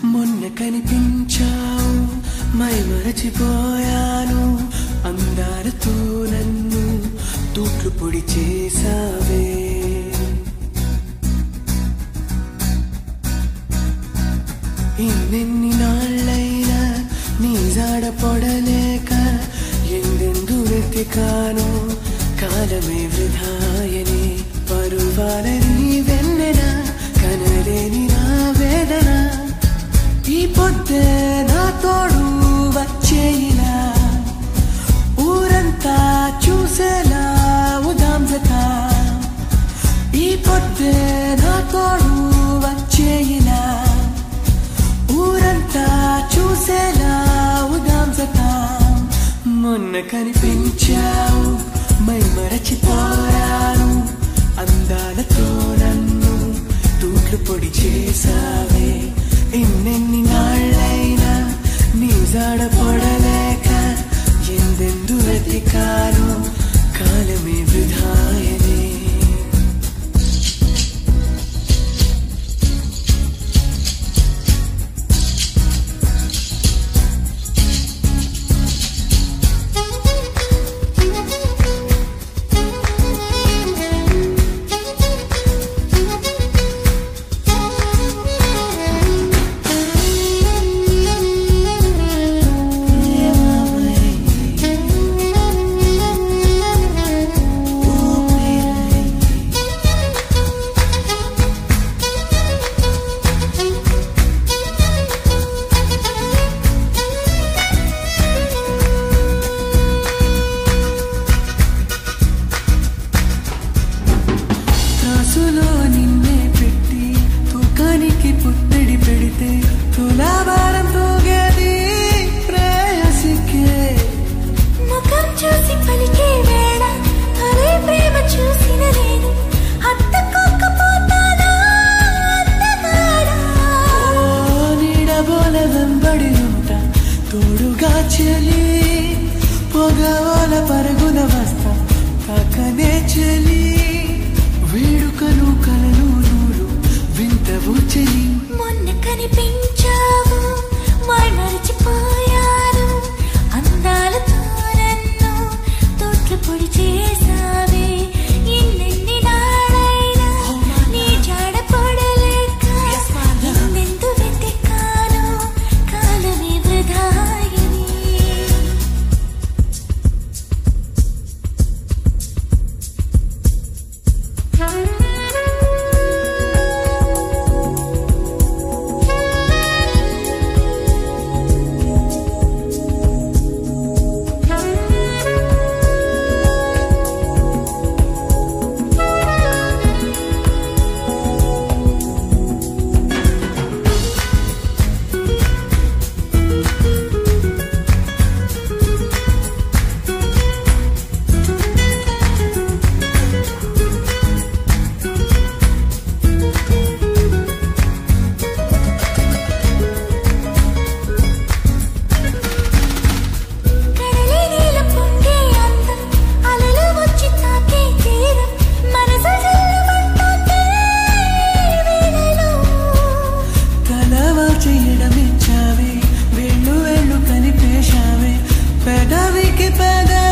మొన్న కనిపించావు మై మరచిపోయాను అందాలతో నన్ను తూట్లు పొడి చేసావే ఇన్నెన్ని నాళ్ళైనా నీ జాడ పొడలేక ఎందెందు వెతికాను కాలమే వృధాయని పరువాలని వెన్నెన కనలేని నా వేదన ఈ పొద్దే నా తోడు వచ్చేయిలా ఊరంతా చూసేలా ఉదాం జత ఈ పొద్దే నా తోడు వచ్చేయిలా ఊరంతా చూసేలా ఉదాం జత మొన్న కనిపించావు మై మరచిపోయాను అందాలతో నన్ను తూట్లు పొడి చేసావే ఎన్నెన్ని నాళ్ళైనా నీ జాడ పొడలేక ఎందెందు వెతికాను కాలమే వృధాయనే త్రాసులో నిన్నే పెట్టి తూకానికి పుత్తడి పెడితే తులాభారం తూగేది ప్రేయసికే ముఖం చూసి పలికే వేళ అరే ప్రేమ చూసిన నేను హత్తుకోకపోతానా అందగాడా ఓ నీడబోల వెంబడి ఉంటా తోడుగా చెలి పొగవల పరుగున వస్తా పక్కనే చెలి వేడుకలు కలలు నూరు వింతవు చెలి మొన్న కనిపించావు మై మరచిపోయాను అందాలతో నన్ను తోట్లు పొడి చేసావే ఎన్నెన్ని నాడైనా నీ జాడ పొడలేక ఎందెందు వెతికాను కాలమే వృధాయిని కడలి నీల పొంగే అందం అలలు వచ్చి తాకే తీరం మనసు జల్లుమంటోంది వేళలో తలవా చేయడమిచ్చావే వేళ్ళు వేళ్ళు కనిపేశావే పెదవికి పెదవి